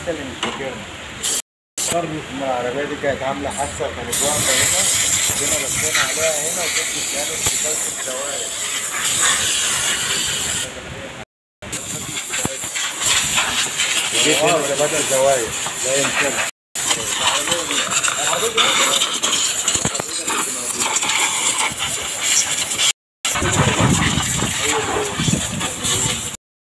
انت اللي مش فاكرها برضه ان العربيه دي كانت عامله حادثه كانت واقفه هنا جينا بصينا عليها هنا وكنت كانت في ثلاث الزوايا جيت هنا بدل زوايا زي كده